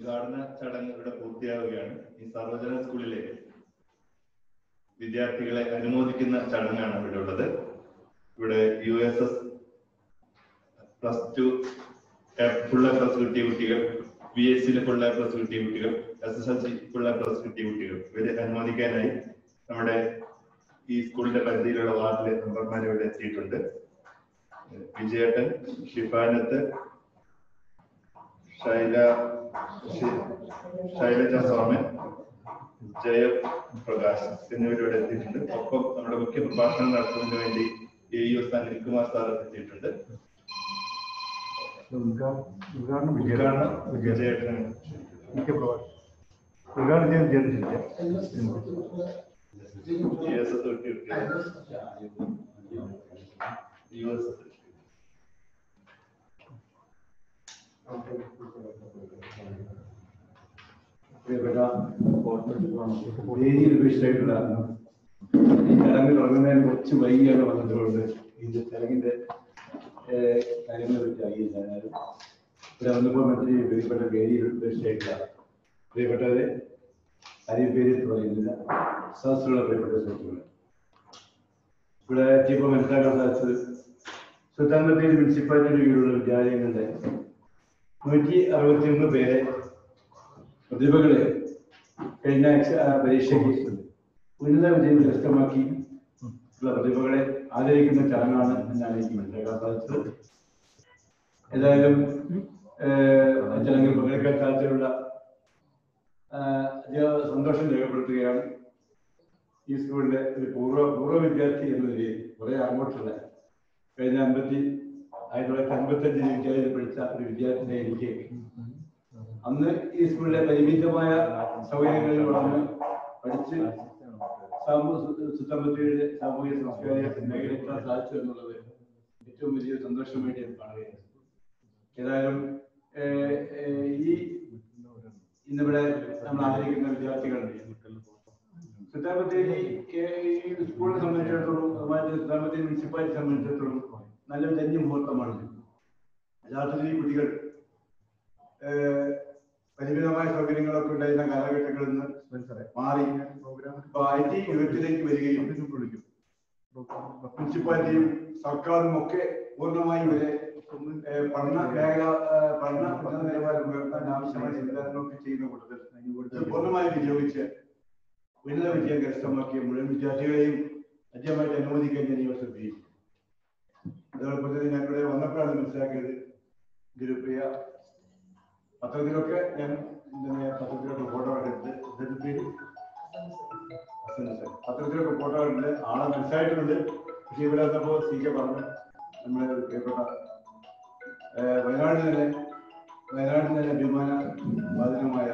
ഉദ്ഘാടന ചടങ്ങ് ഇവിടെ പൂർത്തിയാവുകയാണ് ഈ സർവജന സ്കൂളിലെ വിദ്യാർത്ഥികളെ അനുമോദിക്കുന്ന ചടങ്ങാണ് ഇവിടെ ഉള്ളത് ഇവിടെ U S S plus two full A plus കിട്ടിയ കുട്ടികൾ ബി എസ് സിയിലെ ഫുൾ എ പ്ലസ് കിട്ടിയ കുട്ടികൾ S S L C full A plus കിട്ടിയ കുട്ടികൾ ഇവരെ അനുമോദിക്കാനായി നമ്മുടെ ഈ സ്കൂളിന്റെ പരിധിയിലുള്ള വാർഡിലെ മെമ്പർമാർ ഇവിടെ എത്തിയിട്ടുണ്ട് വിജയേട്ടൻ ഷിഫാനത്ത് ശൈല ശി- ശൈലജ സോമൻ ജയ പ്രകാശ് എന്നിവരിവിടെ എത്തിയിട്ടുണ്ട് ഒപ്പം നമ്മുടെ മുഖ്യ പ്രഭാഷണം നടത്തുന്നതിന് വേണ്ടി A U S Anilkumar sir എത്തിയിട്ടുണ്ട് ഉദ്ഘാടനം ഉദ്ഘാടനം വിജയേട്ടൻ ഉദ്ഘാടനം ചെയ്യാൻ ചെയ്തിട്ടില്ല യു എസ് എസ് കിട്ടിയ യു എസ് എസ് പ്രിയപ്പെട്ട വേദിയിൽ ഉപേക്ഷിച്ചായിട്ടുള്ള ഈ ചടങ്ങ് തുടങ്ങുന്നതിന് കുറച്ച് വൈകിയാണ് വന്നിട്ടുള്ളത് ഈ ചടങ്ങിന്റെ ഏഹ്, കാര്യങ്ങളെ പറ്റി അറിയില്ല ഞാനും ഇവിടെ വന്നപ്പോൾ മറ്റൊരു പ്രിയപ്പെട്ട വേദിയിൽ ഉപേക്ഷിച്ചായിട്ടുള്ള പ്രിയപ്പെട്ടവരെ ആരെയും പേര് പറയുന്നില്ല സദസ്സിലുള്ള പ്രിയപ്പെട്ട സുഹൃത്തുക്കളെ ഇവിടെ എത്തിയപ്പോൾ മനസ്സിലാക്കാൻ സാധിച്ചത് സുൽത്താൻ ബത്തേരി മുനിസിപ്പാലിറ്റിയുടെ കീഴിലുള്ള വിദ്യാലയങ്ങളുടെ നൂറ്റി അറുപത്തിയൊന്ന് പേരെ പ്രതിഭകളെ കഴിഞ്ഞ എക്സ- ആ, പരീക്ഷയ്ക്ക് ഉന്നത വിജയം കരസ്ഥമാക്കി ഉള്ള പ്രതിഭകളെ ആദരിക്കുന്ന ചടങ്ങാണ് എന്നാണ് എനിക്ക് മനസ്സിലാക്കാൻ സാധിച്ചത് ഏതായാലും ഏഹ്, ആ ചടങ്ങിൽ പങ്കെടുക്കാൻ സാധിച്ചതിലുള്ള ആഹ്, അധിക സന്തോഷം രേഖപ്പെടുത്തുകയാണ് ഈ സ്കൂളിലെ ഒരു പൂർവ്വ പൂർവ്വ വിദ്യാർത്ഥി എന്ന നിലയിൽ കുറെ അങ്ങോട്ടുള്ള കഴിഞ്ഞ അമ്പത്തി ആയിരത്തി തൊള്ളായിരത്തി അമ്പത്തഞ്ചിൽ വിദ്യാലയത്തിൽ പഠിച്ച ഒരു വിദ്യാർത്ഥിനെ എനിക്ക് അന്ന് ഈ സ്കൂളിലെ പരിമിതമായ സൗകര്യങ്ങളിൽ വളർന്ന് പഠിച്ച് സുത്തമ്പത്തിയുടെ സാമൂഹിക സാംസ്കാരിക മേഖലയെത്താൻ സാധിച്ചു എന്നുള്ളത് ഏറ്റവും വലിയ സന്തോഷം വേണ്ടി ഞാൻ കാണുകയാണ് ഏതായാലും ഏഹ്, ഏഹ്, ഈ ഇന്നിവിടെ നമ്മൾ ആദരിക്കുന്ന വിദ്യാർത്ഥികൾ സുത്താബത്തേരി ഈ സ്കൂളിനെ സംബന്ധിച്ചിടത്തോളം അതുമാതിരി സുത്താബത്തേരി മുനിസിപ്പാലിറ്റി സംബന്ധിച്ചിടത്തോളം നല്ലൊരു ധന്യ മുഹൂർത്തമാണ് യഥാർത്ഥത്തിൽ ഈ കുട്ടികൾ ഏഹ്, പരിമിതമായ സൗകര്യങ്ങളൊക്കെ ഉണ്ടായിരുന്ന കാലഘട്ടങ്ങളിൽ നിന്ന് മാറി ഇപ്പൊ ഐ ടി യുഗത്തിലേക്ക് വരികയും മുനിസിപ്പാലിറ്റിയും സർക്കാരും ഒക്കെ പൂർണ്ണമായി ഇവരെ ഏഹ്, പഠന മേഖല ഏഹ്, പഠന പഠന നിലവാരം ഉയർത്താൻ ആവശ്യമായ സംവിധാനങ്ങളൊക്കെ ചെയ്യുന്ന കൂട്ടത്തിൽ ഇത് പൂർണ്ണമായി വിനിയോഗിച്ച് ഉന്നത വിജയം കരസ്ഥമാക്കിയ മുഴുവൻ വിദ്യാർത്ഥികളെയും അധ്യമായിട്ട് അനുമോദിക്കാൻ ഞാൻ ഈ വർഷം ചെയ്യും അതോടൊപ്പം തന്നെ ഞാൻ ഇവിടെ വന്നപ്പോഴാണ് മനസ്സിലാക്കിയത് ഇതൊരു പ്രിയ പത്രത്തിലൊക്കെ ഞാൻ എന്താ പത്രത്തിലൊക്കെ ഫോട്ടോ എടുത്ത് ഇതൊരു പേര് ഹസൻ ഹസൻ. പത്രത്തിലൊക്കെ ഫോട്ടോ ഉണ്ട് ആളെ മനസ്സിലായിട്ടുണ്ട് പക്ഷെ ഇവിടെ വന്നപ്പോ സി കെ പറഞ്ഞു നമ്മളെ ഒരു പ്രിയപ്പെട്ട ഏഹ്, വയനാട് തന്നെ വയനാട് തന്നെ അഭിമാന ബാധകമായ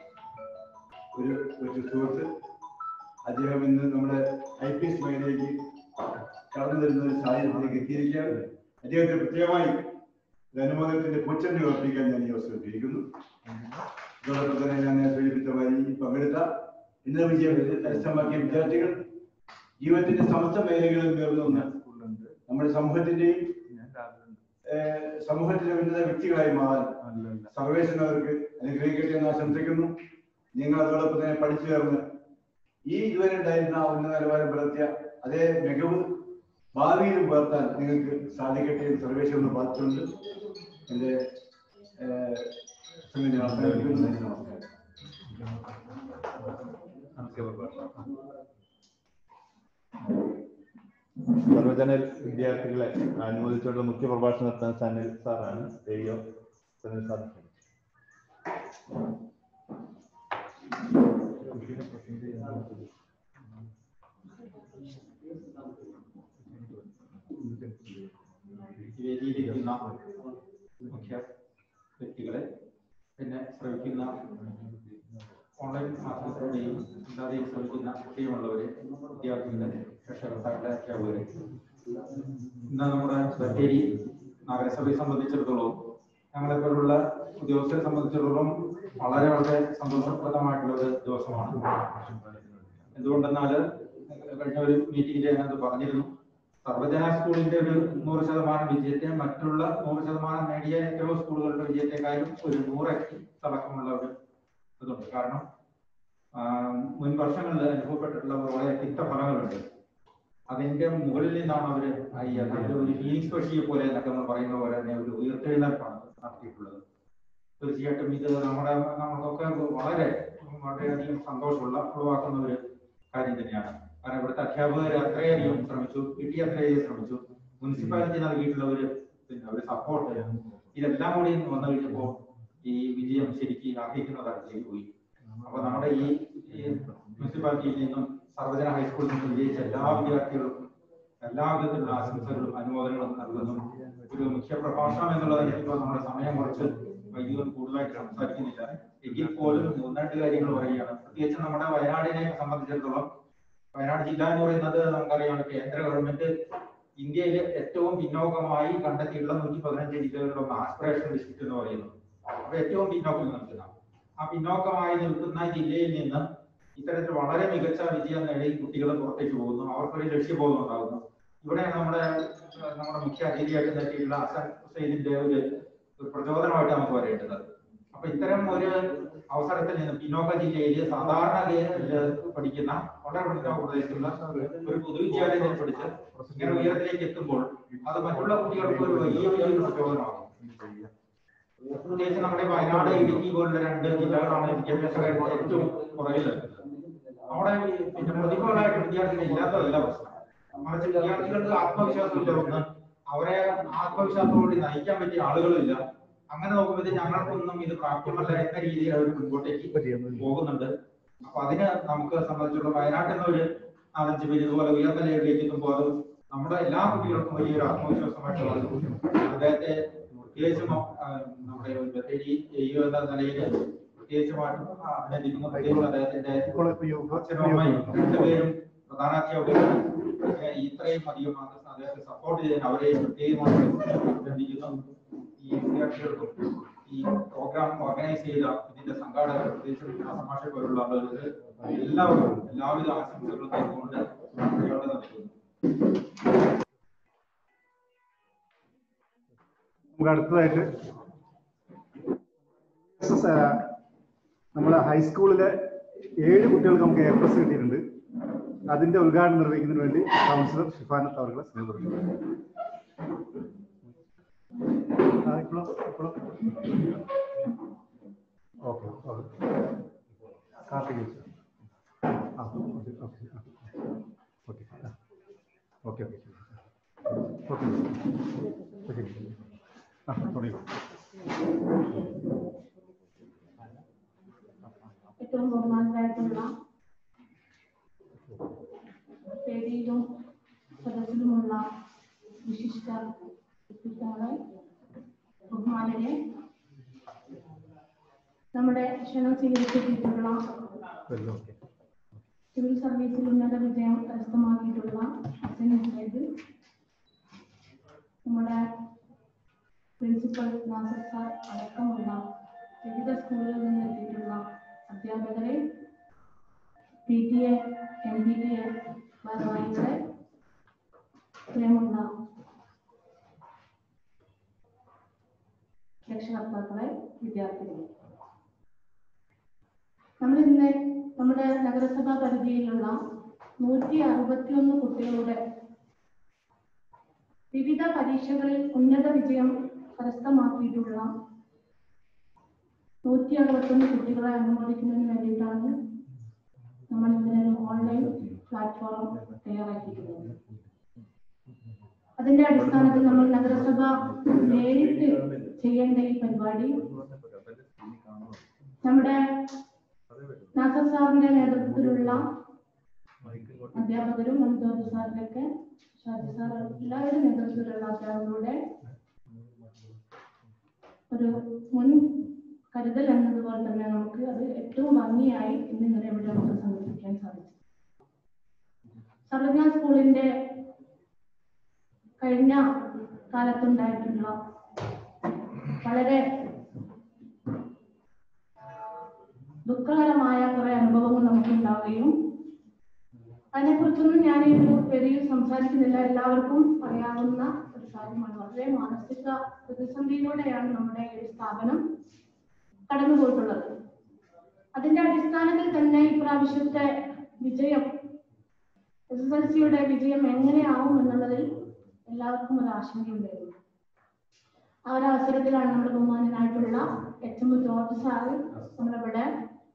ഒരു ഒരു സുഹൃത്ത് അദ്ദേഹം ഇന്ന് നമ്മുടെ ഐ പി എസ് മേഖലയിലേക്ക് കടന്നു വരുന്ന ഒരു സാഹചര്യത്തിലേക്ക് എത്തിയിരിക്കുകയാണ് അദ്ദേഹത്തെ പ്രത്യേകമായി ഒരു അനുമോദനത്തിന്റെ പൂച്ചെണ്ണി ഉറപ്പിക്കാൻ ഞാൻ ഈ അവസരം ഉപയോഗിക്കുന്നു അതോടൊപ്പം തന്നെ ഞാൻ സൂചിപ്പിച്ചമായി ഈ പങ്കെടുത്ത ഇന്ന് വിജയം കരസ്ഥമാക്കിയ വിദ്യാർത്ഥികൾ ജീവിതത്തിന്റെ സമസ്ത മേഖലകളിൽ ഉയർന്നു വന്ന നമ്മുടെ സമൂഹത്തിന്റെയും ഏഹ്, സമൂഹത്തിലെ ഉന്നത വ്യക്തികളായി മാറാൻ സർവേഷൻ അവർക്ക് അനുഗ്രഹിക്കട്ടെ എന്ന് ആശംസിക്കുന്നു നിങ്ങൾ അതോടൊപ്പം തന്നെ പഠിച്ചു ചേർന്ന് ഈ ഇതുവരെ ഉണ്ടായിരുന്ന ഉന്നത നിലവാരം പുലർത്തിയ അതേ മികവ് ഭാവിയിലും പുലർത്താൻ നിങ്ങൾക്ക് സാധിക്കട്ടെ എന്ന് സർവേഷൻ ഒന്ന് ബാധിച്ചുകൊണ്ട് എന്റെ ഏഹ്, സംഗതി അവസാനിപ്പിക്കുന്നു നന്ദി, നമസ്കാരം സർവജന വിദ്യാർത്ഥികളെ അനുമോദിച്ചുകൊണ്ട് മുഖ്യ പ്രഭാഷണം നടത്താൻ സനിൽ സാറാണ് എയ്യോ സനിൽ സാർ വേദിയിലിരിക്കുന്ന മുഖ്യ വ്യക്തികളെ പിന്നെ ശ്രമിക്കുന്ന ഓൺലൈൻ മാധ്യമത്തിലൂടെയും അല്ലാതെയും ശ്രമിക്കുന്ന പ്രിയമുള്ളവരെ വിദ്യാർത്ഥികളെ രക്ഷകർത്താക്കളെ അധ്യാപകരെ ഇന്ന് നമ്മുടെ ബത്തേരി നഗരസഭയെ സംബന്ധിച്ചിടത്തോളം ഞങ്ങളെ പോലുള്ള ഉദ്യോഗസ്ഥരെ സംബന്ധിച്ചിടത്തോളം വളരെ വളരെ സന്തോഷപ്രദമായിട്ടുള്ള ഒരു ദിവസമാണ് എന്തുകൊണ്ടെന്നാൽ കഴിഞ്ഞ ഒരു മീറ്റിംഗിൽ ഞാനത് പറഞ്ഞിരുന്നു സർവജന സ്കൂളിന്റെ ഒരു നൂറ് ശതമാനം വിജയത്തെ മറ്റുള്ള നൂറ് ശതമാനം നേടിയ ഏറ്റവും സ്കൂളുകളുടെ വിജയത്തെക്കാളും ഒരു നൂറരട്ടി തിളക്കമുള്ള ഒരു ഇതുണ്ട് കാരണം ആ, മുൻ വർഷങ്ങളിൽ അനുഭവപ്പെട്ടിട്ടുള്ള വളരെ തിക്തഫലങ്ങളുണ്ട് അതിന്റെ മുകളിൽ നിന്നാണ് അവര് ഈ അതായത് ഒരു ഫീനിക്സ് പക്ഷിയെ പോലെ എന്നൊക്കെ നമ്മൾ പറയുന്ന പോലെ തന്നെ ഒരു ഉയർത്തെഴുന്നേൽപ്പാണ് നടത്തിയിട്ടുള്ളത് തീർച്ചയായിട്ടും ഇത് നമ്മുടെ നമുക്കൊക്കെ വളരെ വളരെയധികം സന്തോഷമുള്ള ഉളവാക്കുന്ന ഒരു കാര്യം തന്നെയാണ് കാരണം ഇവിടുത്തെ അധ്യാപകർ അത്രയധികം ശ്രമിച്ചു കിട്ടി അത്രയധികം ശ്രമിച്ചു മുനിസിപ്പാലിറ്റി നൽകിയിട്ടുള്ള ഒരു പിന്നെ ഒരു സപ്പോർട്ട് ഇതെല്ലാം കൂടി വന്നു കഴിഞ്ഞപ്പോൾ ഈ വിജയം ശരിക്കും അർഹിക്കുന്ന തരത്തിലേക്ക് പോയി അപ്പൊ നമ്മുടെ ഈ ഈ മുനിസിപ്പാലിറ്റിയിൽ നിന്നും സർവജന ഹൈസ്കൂളിൽ നിന്നും വിജയിച്ച എല്ലാ വിദ്യാർത്ഥികൾക്കും എല്ലാ വിധത്തിലുള്ള ആശംസകളും അനുമോദനങ്ങളും നൽകുന്നു ഒരു മുഖ്യ പ്രഭാഷണം എന്നുള്ളത് ഇപ്പോൾ നമ്മുടെ സമയം കുറച്ച് വൈദ്യുതം കൂടുതലായിട്ട് സംസാരിക്കുന്നില്ല എങ്കിൽ പോലും ഒന്ന് രണ്ട് കാര്യങ്ങൾ പറയുകയാണ് പ്രത്യേകിച്ച് നമ്മുടെ വയനാടിനെ സംബന്ധിച്ചിടത്തോളം വയനാട് ജില്ല എന്ന് പറയുന്നത് നമുക്കറിയാം കേന്ദ്ര ഗവൺമെന്റ് ഇന്ത്യയിലെ ഏറ്റവും പിന്നോക്കമായി കണ്ടെത്തിയിട്ടുള്ള നൂറ്റി പതിനഞ്ച് ജില്ലകളിലൊന്ന് ആസ്പിറേഷൻ ഡിസ്ട്രിക്ട് എന്ന് പറയുന്നത് അപ്പൊ ഏറ്റവും പിന്നോക്കം നിൽക്കുന്ന ആ പിന്നോക്കമായി നിൽക്കുന്ന ജില്ലയിൽ നിന്ന് ഇത്തരത്തിൽ വളരെ മികച്ച വിജയം നേടി കുട്ടികൾ പുറത്തേക്ക് പോകുന്നു അവർക്കൊരു ലക്ഷ്യബോധം ഉണ്ടാകുന്നു ഇവിടെയാണ് നമ്മുടെ ഏഹ്, നമ്മുടെ മുഖ്യ അതിഥിയായിട്ട് നേടിയിട്ടുള്ള ഹസൻ ഹുസൈനിന്റെ ഒരു ഒരു പ്രചോദനമായിട്ട് നമുക്ക് പറയേണ്ടത് അപ്പൊ ഇത്തരം ഒരു അവസരത്തിൽ നിന്ന് പിന്നോക്ക ജില്ലയിൽ സാധാരണ ഗേ- പഠിക്കുന്ന വളരെ പിന്നോക്ക പ്രദേശത്തുള്ള ഒരു പൊതുവിദ്യാലയത്തിൽ പഠിച്ച് ഇങ്ങനെ ഉയരത്തിലേക്ക് എത്തുമ്പോൾ അത് മറ്റുള്ള കുട്ടികൾക്ക് ഒരു വലിയ വലിയൊരു പ്രചോദനമാകും പ്രത്യേകിച്ച് നമ്മുടെ വയനാട് ഇടുക്കി പോലുള്ള രണ്ട് ജില്ലകളാണ് വിദ്യാഭ്യാസ കാര്യത്തിൽ ഏറ്റവും പുറകിൽ നിൽക്കുന്നത് അവിടെ ഈ പിന്നെ പ്രതിഭകളായിട്ട് വിദ്യാർത്ഥികൾ ഇല്ലാത്തതല്ല പ്രശ്നം മറിച്ച് വിദ്യാർത്ഥികൾക്ക് ആത്മവിശ്വാസമില്ല ഒന്ന് അവരെ ആത്മവിശ്വാസത്തോടെ നയിക്കാൻ പറ്റിയ ആളുകളില്ല അങ്ങനെ നോക്കുമ്പോഴത്തേക്ക് ഞങ്ങൾക്കൊന്നും ഇത് പ്രാപ്യമല്ല എന്ന രീതിയിൽ അവർ മുൻപോട്ടേക്ക് പോകുന്നുണ്ട് അപ്പൊ അതിന് നമുക്ക് സംബന്ധിച്ചുള്ള വയനാട്ടിൽ നിന്ന് ഒരു നാലഞ്ച് പേര് ഇതുപോലെ ഉയർന്ന ലെവലിലേക്ക് എത്തുമ്പോൾ അത് നമ്മുടെ എല്ലാ കുട്ടികൾക്കും വലിയൊരു ആത്മവിശ്വാസമായിട്ട് വളരും അദ്ദേഹത്തെ പ്രത്യേകിച്ചും ആ, നമ്മുടെ ഒരു ബത്തേരി AU എന്ന നിലയിൽ പ്രത്യേകിച്ചുമായിട്ടും അഭിനന്ദിക്കുന്നു പ്രത്യേകിച്ച് അദ്ദേഹത്തിന്റെ അച്ഛനും അമ്മയും രണ്ടുപേരും പ്രധാനാധ്യാപകരും ഏ, ഇത്രയും അധികം അത് അദ്ദേഹത്തെ സപ്പോർട്ട് ചെയ്യാൻ അവരെ പ്രത്യേകമായി അഭിനന്ദിക്കുന്നു ഈ വിദ്യാർത്ഥികൾക്കും ഈ പ്രോഗ്രാം ഓർഗനൈസ് ചെയ്ത ഇതിന്റെ സംഘാടകർ പ്രത്യേകിച്ച് സമാഷ പോലുള്ള ആളുകൾക്ക് എല്ലാവർക്കും എല്ലാവിധ ആശംസകളും നേർന്നുകൊണ്ട് ഇവിടെ നൽകുന്നു നമുക്ക് അടുത്തതായിട്ട് നമ്മുടെ ഹൈസ്കൂളിലെ ഏഴ് കുട്ടികൾക്ക് നമുക്ക് എ പ്ലസ് കിട്ടിയിട്ടുണ്ട് അതിന്റെ ഉദ്ഘാടനം നിർവഹിക്കുന്നതിന് വേണ്ടി കൗൺസിലർ ഷിഫാനത്ത് അവരുടെ സ്നേഹം ഓക്കെ കാർത്തിക് ആ okay okay okay okay okay okay ആ തുടങ്ങിക്കോ ഏറ്റവും ബഹുമാനരായിട്ടുള്ള വേദിയിലും സദസ്സിലുമുള്ള വിശിഷ്ട വ്യക്തിത്വങ്ങളെ ബഹുമാനരെ നമ്മുടെ ക്ഷണം സ്വീകരിച്ചിട്ടുള്ള ഓക്കെ സിവിൽ സർവീസിൽ ഉന്നത വിജയം കരസ്ഥമാക്കിയിട്ടുള്ള ഹസൻ ഹുസൈദ് നമ്മുടെ പ്രിൻസിപ്പൽ നാസർ സാർ അടക്കമുള്ള വിവിധ സ്കൂളുകളിൽ നിന്ന് എത്തിയിട്ടുള്ള അധ്യാപകരെ P T A M P T A ഭാരവാഹികളെ പ്രിയമുള്ള രക്ഷകർത്താക്കളെ വിദ്യാർത്ഥികളെ നമ്മൾ ഇന്ന് നമ്മുടെ നഗരസഭാ പരിധിയിലുള്ള നൂറ്റി അറുപത്തിയൊന്ന് കുട്ടികളുടെ വിവിധ പരീക്ഷകളിൽ ഉന്നത വിജയം കരസ്ഥമാക്കിയിട്ടുള്ള നൂറ്റി അറുപത്തൊന്ന് കുട്ടികളെ അനുമോദിക്കുന്നതിന് വേണ്ടിയിട്ടാണ് നമ്മൾ ഇങ്ങനെ ഒരു ഓൺലൈൻ പ്ലാറ്റ്ഫോം തയ്യാറാക്കിയിട്ടുള്ളത് അതിന്റെ അടിസ്ഥാനത്തിൽ നമ്മൾ നഗരസഭ നേരിട്ട് ചെയ്യേണ്ട ഈ പരിപാടി നമ്മുടെ നാസർ സാറിന്റെ നേതൃത്വത്തിലുള്ള അധ്യാപകരും മൻസൂർ സാറിനൊക്കെ ഷാജി സാർ എല്ലാവരുടെ നേതൃത്വത്തിലുള്ള അധ്യാപകരുടെ ഒരു മുൻ കരുതൽ എന്നതുപോലെ തന്നെ നമുക്ക് അത് ഏറ്റവും ഭംഗിയായി ഇന്ന് ഇന്നലെ ഇവിടെ നമുക്ക് സമർപ്പിക്കാൻ സാധിച്ചു സർവജ്ഞ സ്കൂളിന്റെ കഴിഞ്ഞ കാലത്തുണ്ടായിട്ടുള്ള വളരെ ദുഃഖകരമായ കുറെ അനുഭവങ്ങൾ നമുക്കുണ്ടാവുകയും അതിനെക്കുറിച്ചൊന്നും ഞാൻ ഈ ഒരു വേദിയിൽ സംസാരിക്കുന്നില്ല എല്ലാവർക്കും അറിയാവുന്ന ഒരു കാര്യമാണ് വളരെ മാനസിക പ്രതിസന്ധിയിലൂടെയാണ് നമ്മുടെ ഈ ഒരു സ്ഥാപനം കടന്നു പോയിട്ടുള്ളത് അതിന്റെ അടിസ്ഥാനത്തിൽ തന്നെ ഇപ്രാവശ്യത്തെ വിജയം എസ് എസ് എൽ സിയുടെ വിജയം എങ്ങനെയാവും എന്നുള്ളതിൽ എല്ലാവർക്കും ഒരു ആശങ്കയുണ്ടായിരുന്നു ആ ഒരു അവസരത്തിലാണ് നമ്മുടെ ബഹുമാനനായിട്ടുള്ള എച്ച് എം ജോർജ് സാറ് നമ്മളിവിടെ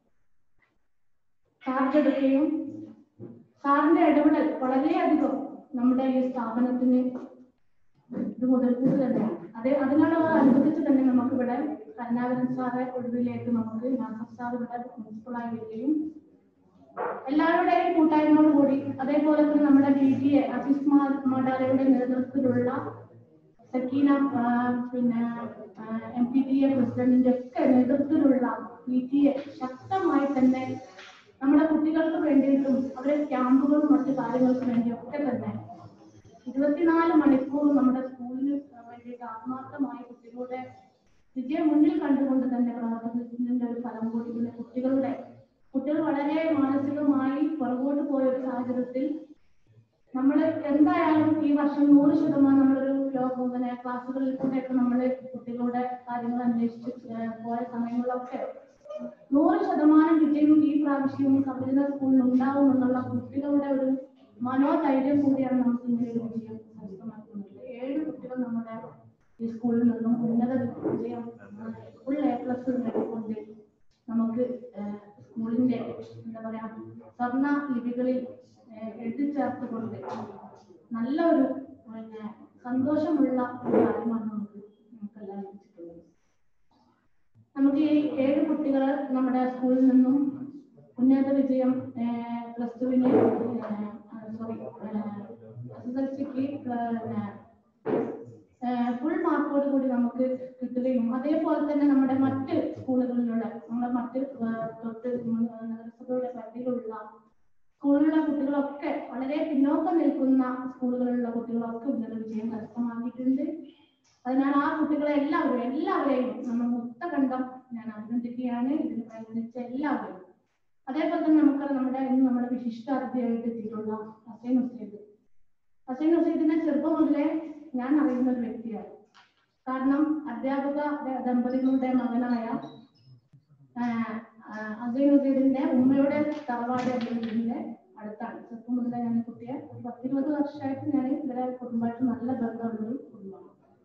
ചാർജ് എടുക്കുകയും സാറിന്റെ ഇടപെടൽ വളരെയധികം നമ്മുടെ ഈ സ്ഥാപനത്തിന് ഇത് മുതൽക്കൂട്ട് തന്നെയാണ് അതേ അതിനുള്ള അനുബന്ധിച്ച് തന്നെ നമുക്കിവിടെ കരുണാകരൻ സാറെ ഒടുവിലേക്ക് നമുക്ക് നാസർ സാർ ഇവിടെ പ്രിൻസിപ്പളായി വരികയും എല്ലാവരുടെയും കൂട്ടായ്മയോട് കൂടി അതേപോലെ തന്നെ നമ്മുടെ പി ടി എ അസീസ് മാഡാലയുടെ നേതൃത്വത്തിലുള്ള സക്കീന ആ, പിന്നെ എം പി ടി എ പ്രസിഡന്റിന്റെ ഒക്കെ നേതൃത്വത്തിലുള്ള പി ടി എ ശക്തമായി തന്നെ നമ്മുടെ കുട്ടികൾക്ക് വേണ്ടിയിട്ടും അവരെ ക്യാമ്പുകളും മറ്റു കാര്യങ്ങൾക്കും വേണ്ടി ഒക്കെ തന്നെ ഇരുപത്തിനാല് മണിക്കൂർ നമ്മുടെ സ്കൂളിന് വേണ്ടിയിട്ട് ആത്മാർത്ഥമായി കുട്ടികളുടെ വിജയം മുന്നിൽ കണ്ടുകൊണ്ട് തന്നെ പ്രവർത്തനത്തിന്റെ ഒരു ഫലം കൂടി പിന്നെ കുട്ടികളുടെ കുട്ടികൾ വളരെ മാനസികമായി പുറകോട്ട് പോയ ഒരു സാഹചര്യത്തിൽ നമ്മൾ എന്തായാലും ഈ വർഷം നൂറ് ശതമാനം നമ്മളൊരു ലോകം പിന്നെ ക്ലാസ്സുകളിൽ കൂടെയൊക്കെ നമ്മൾ കുട്ടികളുടെ കാര്യങ്ങൾ അന്വേഷിച്ച് ഏഹ് പോയ സമയങ്ങളിലൊക്കെ നൂറ് ശതമാനം വിജയം ഈ പ്രാവശ്യവും സംവിധാന സ്കൂളിൽ ഉണ്ടാവും എന്നുള്ള കുട്ടികളുടെ ഒരു മനോധൈര്യം കൂടിയാണ് നമുക്ക് ഇങ്ങനെ ഒരു വിജയം കരസ്ഥമാക്കുന്നത് ഏഴ് കുട്ടികൾ നമ്മുടെ ഈ സ്കൂളിൽ നിന്നും ഉന്നത വിജയം ഫുൾ എ പ്ലസ് നേടിക്കൊണ്ട് നമുക്ക് ഏഹ് സ്കൂളിന്റെ എന്താ പറയാ സ്വർണ്ണ ലിപികളിൽ ഏഹ് എഴുതി ചേർത്തുകൊണ്ട് നല്ല ഒരു പിന്നെ സന്തോഷമുള്ള ഒരു കാര്യമാണ് നമുക്ക് നമുക്കെല്ലാം ലഭിച്ചിട്ടുള്ളത് നമുക്ക് ഈ ഏഴ് കുട്ടികൾ നമ്മുടെ സ്കൂളിൽ നിന്നും ഉന്നത വിജയം പ്ലസ് ടുവിന് സോറി എസ് എസ് എൽ സിക്ക് ഫുൾ മാർക്കോട് കൂടി നമുക്ക് കിട്ടുകയും അതേപോലെ തന്നെ നമ്മുടെ മറ്റ് സ്കൂളുകളിലുള്ള നമ്മുടെ മറ്റ് ഏഹ്, തൊട്ട് നഗരസഭയുടെ പരിധിയിലുള്ള സ്കൂളിലുള്ള കുട്ടികളൊക്കെ വളരെ പിന്നോക്കം നിൽക്കുന്ന സ്കൂളുകളിലുള്ള കുട്ടികളൊക്കെ ഉന്നത വിജയം കരസ്ഥമാക്കിയിട്ടുണ്ട് അതിനാൽ ആ കുട്ടികളെ എല്ലാവരും എല്ലാവരെയും നമ്മൾ മുക്തകണ്ഠം ഞാൻ അഭിനന്ദിക്കുകയാണ് ഇതിന് പ്രയത്നിച്ച എല്ലാവരും അതേപോലെ തന്നെ നമുക്ക് നമ്മുടെ ഇന്ന് നമ്മുടെ വിശിഷ്ട അതിഥിയായിട്ട് എത്തിയിട്ടുള്ള ഹസൈൻ ഹുസൈദ് ഹസൈൻ ഹുസൈദിനെ ചെറുപ്പം മുതലേ ഞാൻ അറിയുന്ന ഒരു വ്യക്തിയാണ് കാരണം അധ്യാപക ദ- ദമ്പതികളുടെ മകനായ ആഹ്, ആഹ്, ഹസൈൻ ഹുസൈദിന്റെ ഉമ്മയുടെ തറവാട് എന്റെ വീടിന്റെ അടുത്താണ് ചെറുപ്പം മുതലേ ഞാൻ ഈ കുട്ടിയെ ഒരു പത്തിരുപത് വർഷമായിട്ട് ഞാൻ ഇവരെ കുടുംബമായിട്ട് നല്ല ബന്ധമുള്ള ഒരു കുടുംബമാണ്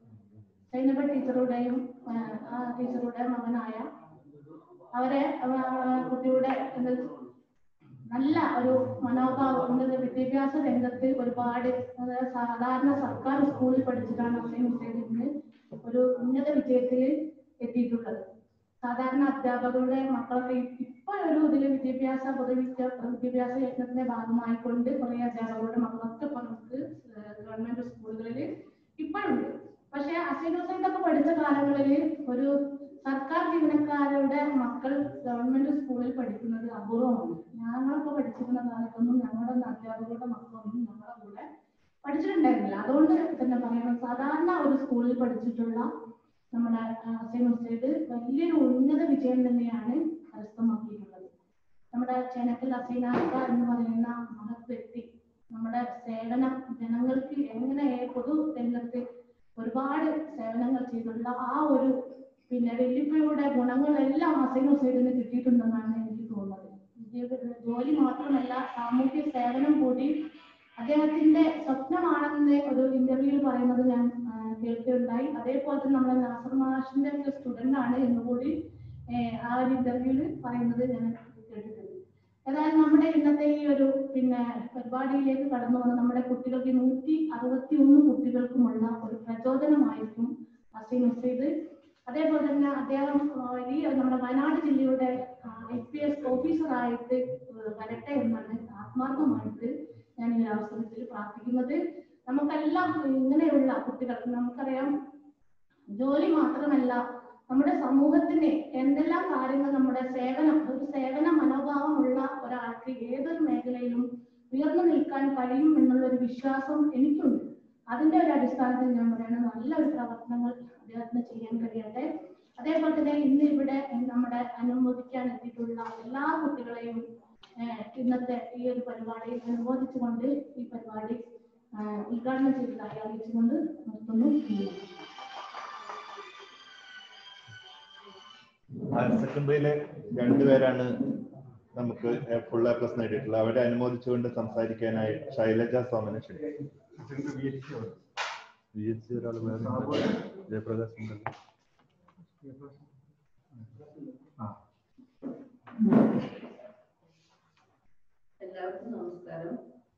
സൈനബ ടീച്ചറുടെയും ആഹ്, ആ ടീച്ചറുടെ മകനായ അവരെ അവ- ആ കുട്ടിയുടെ എന്ത് നല്ല ഒരു മനോഭാവം ഉന്നത വിദ്യാഭ്യാസ രംഗത്ത് ഒരുപാട് അതായത് സാധാരണ സർക്കാർ സ്കൂളിൽ പഠിച്ചിട്ടാണ് ഹുസൈൻ ഹുസൈൻ ഇന്ന് ഒരു ഉന്നത വിജയത്തിൽ എത്തിയിട്ടുള്ളത് സാധാരണ അധ്യാപകരുടെ മക്കളൊക്കെ ഇപ്പൊ ഒരു ഇതിൽ വിദ്യാഭ്യാസ പൊതുവിദ്യ വിദ്യാഭ്യാസ യജ്ഞത്തിന്റെ ഭാഗമായിക്കൊണ്ട് കുറെ അധ്യാപകരുടെ മക്കളൊക്കെ ഇപ്പൊ നമുക്ക് ഗവൺമെന്റ് സ്കൂളുകളിൽ ഇപ്പോഴുണ്ട് പക്ഷെ അസൈൻ ഹുസൈനൊക്കെ പഠിച്ച കാലങ്ങളിൽ ഒരു സർക്കാർ ജീവനക്കാരുടെ മക്കൾ ഗവൺമെന്റ് സ്കൂളിൽ പഠിക്കുന്നത് അപൂർവമാണ് ഞങ്ങളൊക്കെ പഠിച്ചിരുന്ന കാലത്തൊന്നും ഞങ്ങളുടെ ഒന്നും അധ്യാപകരുടെ മക്കളൊന്നും ഞങ്ങളുടെ കൂടെ പഠിച്ചിട്ടുണ്ടായിരുന്നില്ല അതുകൊണ്ട് തന്നെ പറയണം സാധാരണ ഒരു സ്കൂളിൽ പഠിച്ചിട്ടുള്ള നമ്മുടെ ഹസൈൻ ഹുസൈദ് വലിയൊരു ഉന്നത വിജയം തന്നെയാണ് കരസ്ഥമാക്കിയിട്ടുള്ളത് നമ്മുടെ ചേനക്കൽ ഹസൈനാക്ക എന്ന് പറയുന്ന മഹത് വ്യക്തി നമ്മുടെ സേവനം ജനങ്ങൾക്ക് എങ്ങനെ പൊതു രംഗത്ത് ഒരുപാട് സേവനങ്ങൾ ചെയ്തിട്ടുള്ള ആ ഒരു പിന്നെ വെല്ലുവിളിയുടെ ഗുണങ്ങളെല്ലാം ഹസൈൻ ഹുസൈദിന് കിട്ടിയിട്ടുണ്ടെന്നാണ് എനിക്ക് തോന്നുന്നത് വിദ്യാഭ്യാസ- ജോലി മാത്രമല്ല സാമൂഹ്യ സേവനം കൂടി അദ്ദേഹത്തിന്റെ സ്വപ്നമാണെന്ന് ഒരു ഇന്റർവ്യൂവിൽ പറയുന്നത് ഞാൻ ആ, കേൾക്കുകയുണ്ടായി അതേപോലെ തന്നെ നമ്മുടെ നാസർ മാഷിന്റെ ഒക്കെ സ്റ്റുഡന്റ് ആണ് എന്ന് കൂടി ഏ, ആ ഒരു ഇന്റർവ്യൂവിൽ പറയുന്നത് ഞാൻ കേട്ടിട്ടുണ്ട് ഏതായാലും നമ്മുടെ ഇന്നത്തെ ഈ ഒരു പിന്നെ പരിപാടിയിലേക്ക് കടന്നു വന്ന നമ്മുടെ കുട്ടികൾക്ക് നൂറ്റി അറുപത്തി ഒന്ന് കുട്ടികൾക്കുമുള്ള ഒരു പ്രചോദനമായിരിക്കും ഹസീൻ ഹുസൈദ് അതേപോലെ തന്നെ അദ്ദേഹം ആ, വലിയ നമ്മുടെ വയനാട് ജില്ലയുടെ ഐ പി എസ് ഓഫീസറായിട്ട് ഏഹ് വരട്ടെ എന്നാണ് ആത്മാർത്ഥമായിട്ട് ഞാൻ ഈ അവസരത്തിൽ പ്രാർത്ഥിക്കുന്നത് നമുക്കെല്ലാം ഇങ്ങനെയുള്ള കുട്ടികൾ നമുക്കറിയാം ജോലി മാത്രമല്ല നമ്മുടെ സമൂഹത്തിന് എന്തെല്ലാം കാര്യങ്ങൾ നമ്മുടെ സേവനം ഒരു സേവന മനോഭാവമുള്ള ഒരാൾക്ക് ഏതൊരു മേഖലയിലും ഉയർന്നു നിൽക്കാൻ കഴിയും എന്നുള്ള ഒരു വിശ്വാസം എനിക്കുണ്ട് അതിന്റെ ഒരു അടിസ്ഥാനത്തിൽ ഞാൻ പറയുന്നത് നല്ലൊരു പ്രവർത്തനങ്ങൾ അദ്ദേഹത്തിന് ചെയ്യാൻ കഴിയട്ടെ അതേപോലെ തന്നെ ഇന്ന് ഇവിടെ നമ്മുടെ അനുമോദിക്കാൻ എത്തിയിട്ടുള്ള എല്ലാ കുട്ടികളെയും ഏഹ്, ഇന്നത്തെ ഈ ഒരു പരിപാടിയിൽ അനുമോദിച്ചുകൊണ്ട് ഈ പരിപാടി ഏഹ്, ഉദ്ഘാടനം ചെയ്തതായി അറിയിച്ചുകൊണ്ട് നിർത്തുന്നു ഹയർ സെക്കൻഡറിയിലെ രണ്ടുപേരാണ് നമുക്ക് ഫുൾ എ പ്ലസ് നേടിയിട്ടുള്ളത് അവരെ അനുമോദിച്ചുകൊണ്ട് സംസാരിക്കാനായി ശൈലജ സോമനെ ക്ഷണിക്കും വി എച്ച് ഒരാൾ വേറെ ഉണ്ടല്ലോ. ജയപ്രകാശ് ഉണ്ടല്ലോ. എല്ലാവർക്കും നമസ്കാരം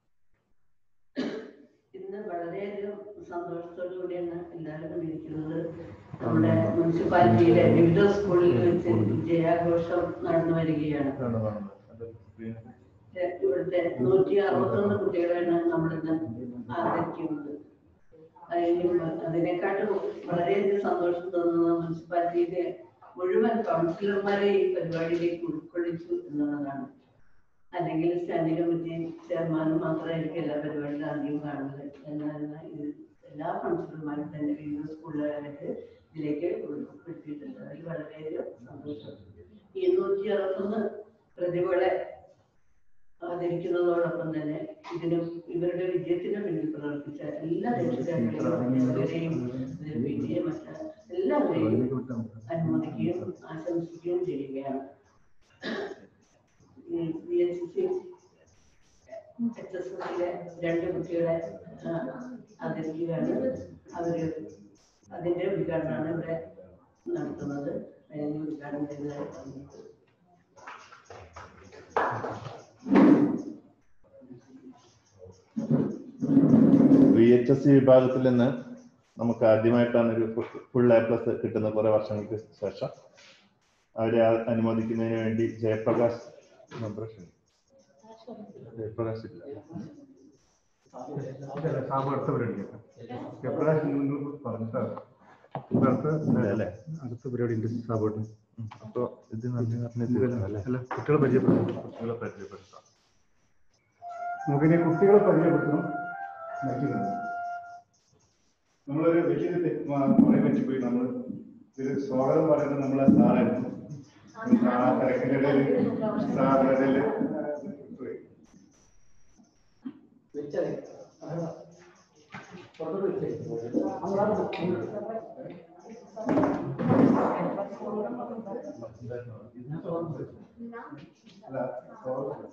ഇന്ന് വളരെയധികം സന്തോഷത്തോടു കൂടിയാണ് എല്ലാവരും ഇരിക്കുന്നത് നമ്മുടെ മുനിസിപ്പാലിറ്റിയിലെ വിവിധ സ്കൂളിൽ വെച്ച് വിജയാഘോഷം നടന്നു വരികയാണ് ഇതാണ് കാണുന്നത്. അത് screen ൽ. ഇവിടുത്തെ നൂറ്റി അറുപത്തൊന്ന് കുട്ടികളെയാണ് നമ്മളിന്ന് ആദരിക്കുന്നത് അതിന് അതിനെക്കാട്ടും വളരെയധികം സന്തോഷം തോന്നുന്നത് മുനിസിപ്പാലിറ്റിയിലെ മുഴുവൻ കൗൺസിലർമാരെ ഈ പരിപാടിയിലേക്ക് ഉൾക്കൊള്ളിച്ചു എന്നുള്ളതാണ് അല്ലെങ്കിൽ സ്റ്റാൻഡിംഗ് കമ്മിറ്റി ചെയർമാൻ മാത്രമായിരിക്കും എല്ലാ പരിപാടിയിലും ആദ്യം കാണുന്നത് എന്നാൽ ഇത് എല്ലാ കൗൺസിലർമാരും തന്നെ വിവിധ സ്കൂളുകളിലേക്ക് ഇതിലേക്ക് ഉൾപ്പെടുത്തിയിട്ടുണ്ട് അതിൽ വളരെയധികം സന്തോഷം ഈ നൂറ്റി അറുപത്തൊന്ന് പ്രതിഭകളെ ആദരിക്കുന്നതോടൊപ്പം തന്നെ ഇതിനും ഇവരുടെ വിജയത്തിന് പിന്നിൽ പ്രവർത്തിച്ച എല്ലാ രക്ഷിതാക്കളെയും ഇവരെയും ഇതിൽ വിജയമറ്റ എല്ലാവരെയും അനുമോദിക്കുകയും ആശംസിക്കുകയും ചെയ്യുകയാണ് ഈ V H S H S എസിലെ രണ്ട് കുട്ടികളെ ആ, ആദരിക്കുകയാണ് അവര് അതിന്റെ ഉദ്ഘാടനമാണ് ഇവിടെ നടത്തുന്നത് അതിന് ഉദ്ഘാടനം ചെയ്തതായി പറഞ്ഞു വി എച്ച് എസ് സി വിഭാഗത്തിൽ നിന്ന് നമുക്ക് ആദ്യമായിട്ടാണ് ഒരു ഫുൾ എ പ്ലസ് കിട്ടുന്ന കുറെ വർഷങ്ങൾക്ക് ശേഷം അവരെ ആ- അനുമോദിക്കുന്നതിന് വേണ്ടി ജയപ്രകാശ് മെമ്പർ ക്ഷണിക്കും. ജയപ്രകാശ് ഇല്ല സാബ് അടുത്ത പരിപാടി ജയപ്രകാശ് നിങ്ങൾ പറഞ്ഞു സാർ ഇപ്പൊ അടുത്ത ഇല്ല അല്ലേ അടുത്ത പരിപാടി ഉണ്ട് സാബോട്ട് ഉം. അപ്പൊ ഇത് നന്ദി പറഞ്ഞ അല്ലേ അല്ല കുട്ടികളെ പരിചയപ്പെടുത്തണം കുട്ടികളെ പരിചയപ്പെടുത്താം നമുക്കിനി കുട്ടികളെ പരിചയപ്പെടുത്തണം മറ്റുള്ളത് നമ്മളൊരു വലിയൊരു തെറ്റ് മാ- പറയാൻ പറ്റിപ്പോയി നമ്മൾ ഇതിൽ സ്വാഗതം പറയുന്നത് നമ്മളെ സാറായിരുന്നു ആ തിരക്കിന്റെ ഇടയിൽ സാറിന്റെ ഇടയിൽ പോയി. അല്ല, സ്വാഗതം.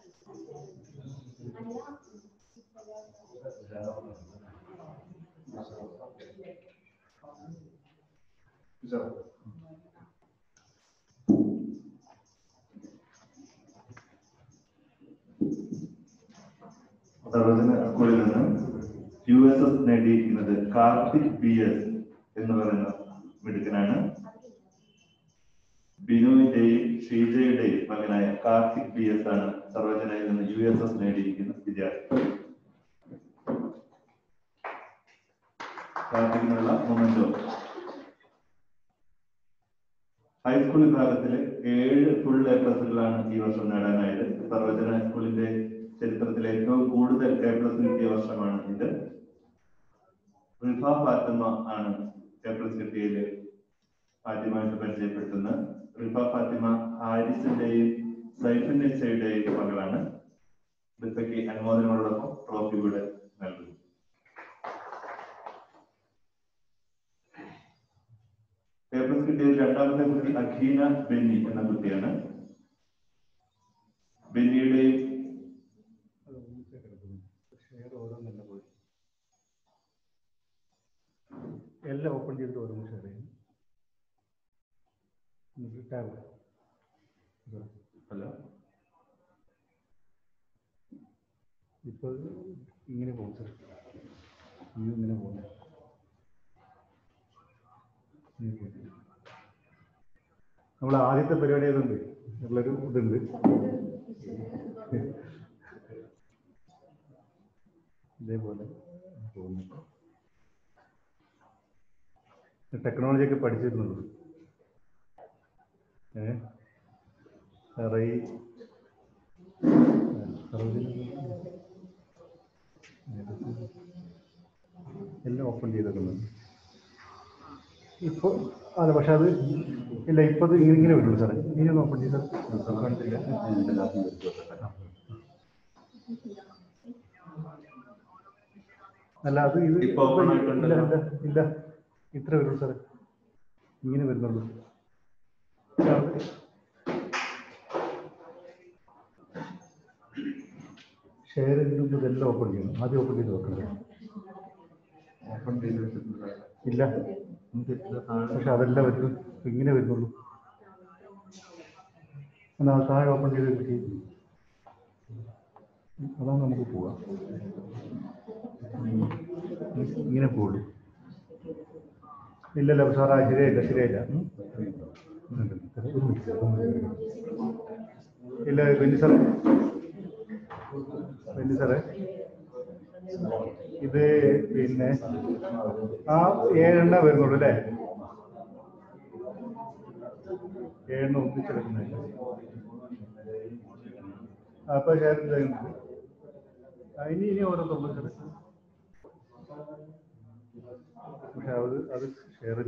ഇതാ. സർവജന സ്കൂളിൽ നിന്ന് യു എസ് എസ് നേടിയിരിക്കുന്നത് കാർത്തിക് ബി എസ് എന്ന് പറയുന്ന മിടുക്കനാണ് ബിനുവിന്റെയും ഷീജയുടെയും മകനായ കാർത്തിക് ബി എസ് ആണ് സർവജനയിൽ നിന്ന് യു എസ് എസ് നേടിയിരിക്കുന്ന വിദ്യാർത്ഥി കാർത്തികിനുള്ള മൊമെന്റോ ഹൈസ്കൂൾ വിഭാഗത്തില് ഏഴ് ഫുൾ എ പ്ലസുകളാണ് ഈ വർഷം നേടാനായത് സർവജന ഹൈസ്കൂളിന്റെ ചരിത്രത്തിലെ ഏറ്റവും കൂടുതൽ എ പ്ലസ് കിട്ടിയ വർഷമാണ് ഇത് റിഫ ഫാത്തിമ ആണ് എ പ്ലസ് കിട്ടിയതിൽ ആദ്യമായിട്ട് പരിചയപ്പെടുത്തുന്നത് റിഫ ഫാത്തിമ ഹാരിസിന്റെയും സൈഫിൻ നിസയുടെയും മകളാണ് റിഫയ്ക്ക് അനുമോദനങ്ങളോടൊപ്പം ട്രോഫി കൂടെ നൽകുന്നു എ പ്ലസ് കിട്ടിയതിൽ രണ്ടാമത്തെ കുട്ടി അഖീന ബെന്നി എന്ന കുട്ടിയാണ് ബെന്നിയുടെയും ഷെയർ ഓരോന്നല്ല പോയി എല്ലാം ഓപ്പൺ ചെയ്തിട്ട് ഓരോന്ന് ഷെയർ ചെയ്യും എന്നിട്ട് ടാബ് ഹലോ ഇപ്പോൾ ഇങ്ങനെ പോകും സാർ വ്യൂ ഇങ്ങനെ പോകുന്നു നമ്മൾ ആദ്യത്തെ പരിപാടി ഏതുണ്ട് ഉള്ളൊരു ഇതുണ്ട് ഇതേപോലെ പോകുന്നു ടെക്നോളജി ഒക്കെ പഠിച്ചിരുന്നുള്ളൂ ഏ സാറേ ഈ എല്ലാം ഓപ്പൺ ചെയ്തേക്കുന്നത് ഇപ്പോൾ അതെ പക്ഷെ അത് ഇല്ല ഇപ്പോൾ അത് ഇങ്ങനെ ഇങ്ങനെ വരുള്ളൂ സാറേ ഇനി ഒന്ന് ഓപ്പൺ ചെയ്താൽ കാണിച്ചില്ല അല്ല അത് ഇത് ഇപ്പൊ open ആയിട്ടുണ്ടല്ലോ. ഇല്ല ഇല്ല ഇല്ല ഇത്ര വരുള്ളൂ സാറേ ഇങ്ങനെ വരുന്നുള്ളൂ സാർ, ഷെയർ ചെയ്യുമ്പോൾ ഇതെല്ലാം ഓപ്പൺ ചെയ്യണം ആദ്യം ഓപ്പൺ ചെയ്ത് വെക്കണ്ടേ ഓപ്പൺ ചെയ്ത് വെച്ചിട്ടുണ്ട് ഇല്ല പക്ഷെ അതെല്ലാം വരും ഇങ്ങനെ വരുന്നുള്ളൂ എന്നാ താഴെ ഓപ്പൺ ചെയ്ത് കിട്ടി അതാണ് നമുക്ക് പോവാം ഇങ്ങനെ പോകുള്ളൂ ഇല്ലല്ല സാറാ ശരിയായില്ല ശരിയായില്ല ഉം. ഒരു മിനിറ്റ്. ഇല്ല ബെന്നി സാറേ ബെന്നി സാറേ ഇത് പിന്നെ ആ ഏഴെണ്ണ വരുന്നുള്ളൂ അല്ലേ ഏഴെണ്ണ ഒന്നിച്ചെടുക്കുന്നില്ല അപ്പൊ ഷെയർ ചെയ്യുന്നുണ്ട് ആ, ഇനി ഇനി ഓരോ തൊണ്ണൂറ് പക്ഷെ അത് അത് ഷെയർ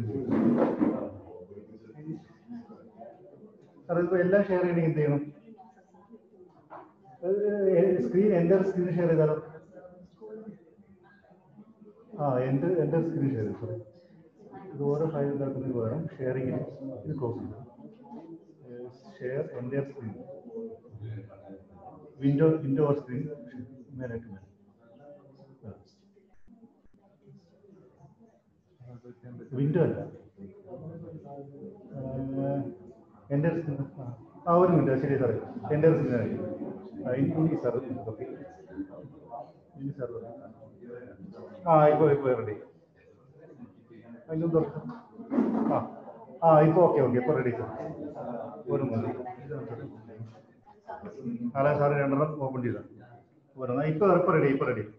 സാർ ഇപ്പൊ എല്ലാം ഷെയർ ചെയ്യണമെങ്കിൽ എന്ത് ചെയ്യണം സ്ക്രീൻ എൻ്റെ സ്ക്രീൻ ഷെയർ ചെയ്താലോ ആ എൻ്റെ എൻ്റെ സ്ക്രീൻ ഷെയർ ചെയ്തു സാറേ ഇത് ഓരോ ഫയൽ ഉണ്ടാക്കുന്നതിന് പകരം ഷെയറിങ്ങിന് ഇത് ക്ലോസ് ചെയ്തു ഷെയർ എൻ്റെ screen window window or screen മേലായിട്ട് മേലെ വിൻഡോ അല്ല എൻ്റെ സ്ക്രീൻ ആ ഒരു മിനിറ്റ് ശരി സാറേ എൻ്റെ സ്ക്രീനായി ഇനി സാർ ഓക്കെ ഇനി സാർ ആ ഇപ്പൊ ഇപ്പൊ റെഡി അതിനും തുറക്കാം ആ ആ ഇപ്പൊ ഓക്കെ ഓക്കെ ഇപ്പൊ റെഡി സാർ ഒരു മതി നാളെ സാറ് രണ്ടെണ്ണം ഓപ്പൺ ചെയ്ത ഒരെണ്ണം ഇപ്പൊ ഇപ്പൊ റെഡി ഇപ്പൊ റെഡി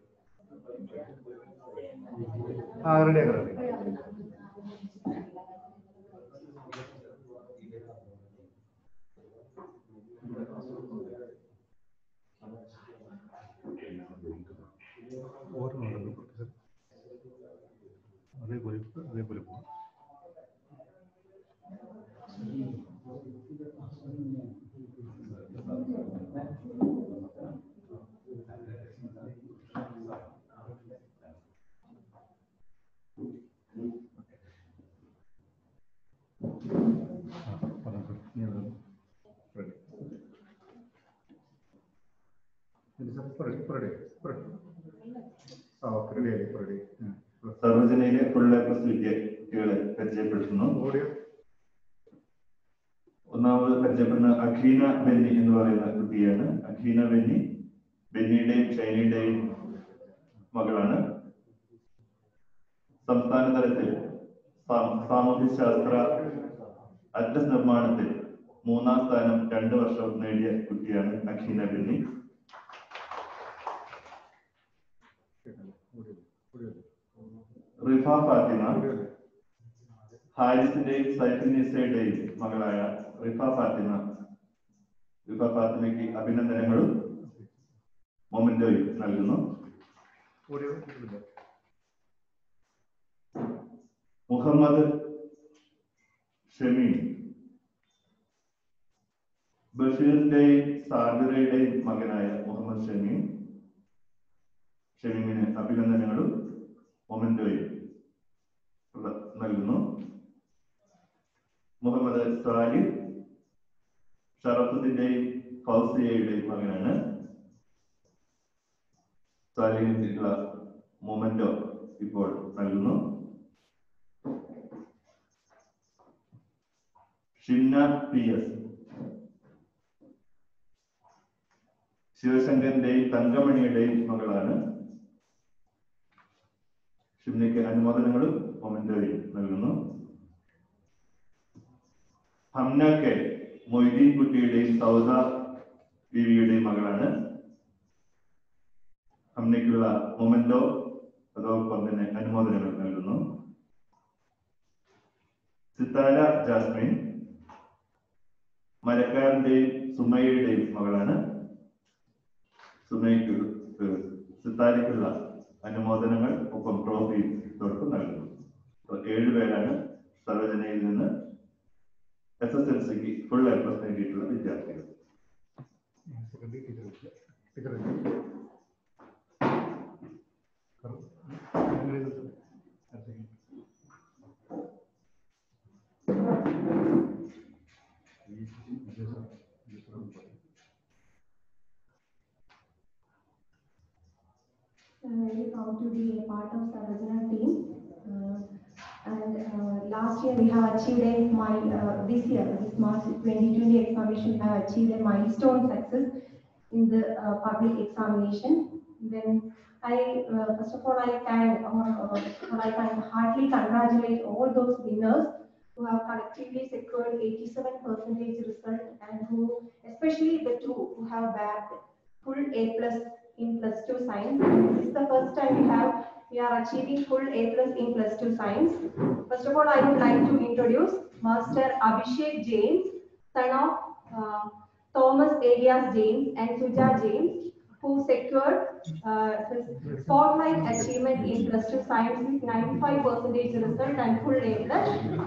ആ റെഡി ആക്കാം റെഡി ഓരോന്നും അതേപോലെ അതേപോലെ പോകും ആ ഓക്കെ റെഡി ആയി റെഡി സർവജനയിലെ ഫുൾ എ പ്ലസ് വിദ്യാർത്ഥികളെ പരിചയപ്പെടുത്തുന്നു ഓഡിയോ ഒന്നാമത് പരിചയപ്പെടുന്ന അഖീന ബെന്നി എന്ന് പറയുന്ന കുട്ടിയാണ് അഖീന ബെന്നി ബെന്നിയുടെയും ഷൈനിയുടെയും മകളാണ് സംസ്ഥാന തലത്തിൽ സാ- സാമൂഹ്യ ശാസ്ത്ര അറ്റ്ലസ് നിർമ്മാണത്തിൽ മൂന്നാം സ്ഥാനം രണ്ട് വർഷം നേടിയ കുട്ടിയാണ് അഖീന ബെന്നി റിഫ ഫാത്തിമ ഹാരിസിന്റെയും സൈഫിനിസയുടെയും മകളായ റിഫ ഫാത്തിമ റിഫ ഫാത്തിമയ്ക്ക് അഭിനന്ദനങ്ങളും മൊമെന്റോയും നൽകുന്നു ഓഡിയോ മുഹമ്മദ് ഷമീം ബഷീറിന്റെയും സാബിറയുടെയും മകനായ മുഹമ്മദ് ഷമീം ഷമീമിന് അഭിനന്ദനങ്ങളും മൊമെന്റോയും ഉള്ള- നൽകുന്നു മുഹമ്മദ് സാലിഹ് ഷറഫുദ്ദീന്റെയും ഫൗസിയയുടെയും മകനാണ് സാലിഹിനുള്ള മൊമെന്റോ ഇപ്പോൾ നൽകുന്നു ഷിന്ന പി എസ് ശിവശങ്കരന്റെയും തങ്കമണിയുടെയും മകളാണ് ഷിംനയ്ക്ക് അനുമോദനങ്ങളും മൊമെന്റോയും നൽകുന്നു ഹംന കെ മൊയ്തീൻ കുട്ടിയുടെയും സൗദ ബീവിയുടെയും മകളാണ് ഹംനയ്ക്കുള്ള മൊമെന്റോ അതോടൊപ്പം തന്നെ അനുമോദനങ്ങൾ നൽകുന്നു സിത്താര ജാസ്മിൻ മരക്കാരന്റെയും സുമയുടെയും മകളാണ് സുമയ്ക്ക് സിത്താരയ്ക്കുള്ള അനുമോദനങ്ങൾ ഒപ്പം ട്രോഫി ഇവർക്ക് നൽകുന്നു അപ്പോൾ ഏഴുപേരാണ് സർവജനയിൽ നിന്ന് എസ് എസ് എൽ സിക്ക് ഫുൾ എ പ്ലസ് നേടിയിട്ടുള്ള വിദ്യാർത്ഥികൾ proud to be a part of Sarojana team. Uh, and uh, last year we have achieved a mile, uh, this year, this March 2020 examination, we have achieved a milestone success in the uh, public examination. Then I, uh, first of all, I can, or, or first of all, I can heartily congratulate all those winners who have collectively secured 87 percentage result and who, especially the two who have bagged full A plus in plus two science. This is the first time we have, we are achieving full A plus in plus two science. First of all, I would like to introduce Master Abhishek James, son of uh, Thomas Elias James and Suja James, who secured uh, this spotlight achievement in plus two science with 95 percentage result and full A plus.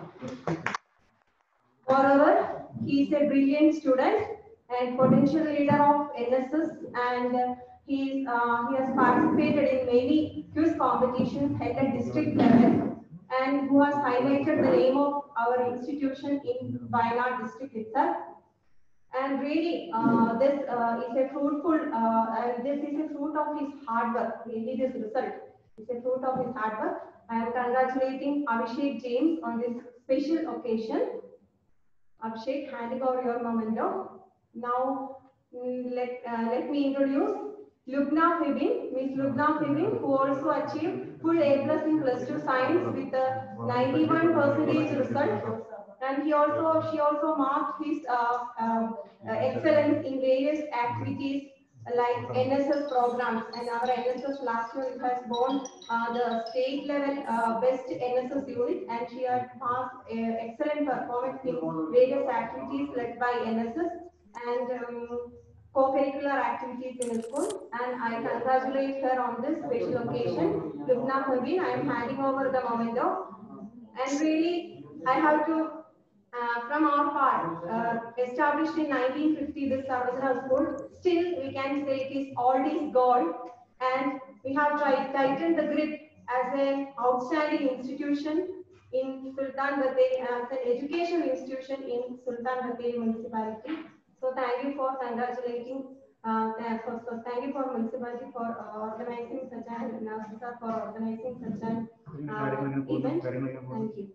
Moreover, he is a brilliant student and potential leader of NSS and uh, he, is, uh, he has participated in many quiz competitions held at district level and who has highlighted the name of our institution in Wayanad district itself. And really, uh, this uh, is a fruitful, uh, and this is a fruit of his hard work. Really, this result is a fruit of his hard work. I am congratulating Abhishek James on this special occasion. Abhishek, handing over your memento. Now, mm, let, uh, let me introduce Lubna Fibin, Miss Lubna Fibin, who also achieved full A plus in plus two science with a 91 percentage result. And he also, she also marked his uh, um, uh, excellence in various activities like NSS programs. And our NSS last year it has won uh, the state level uh, best NSS unit, and she had passed uh, excellent performance in various activities led by NSS and um, co-curricular activities in the school. And I congratulate her on this special occasion. Lubna Fabin, I am handing over the memento. And really, I have to uh, from our part, uh, established in 1950, this Sarvajana school, still we can say it is all is gold, and we have tried tightened the grip as an outstanding institution in Sultan Batel, as an educational institution in Sultan Batel municipality. So thank you for congratulating, uh, uh, for, so thank you for municipality for uh, organizing such an, uh, for organizing such an uh, event. Thank you.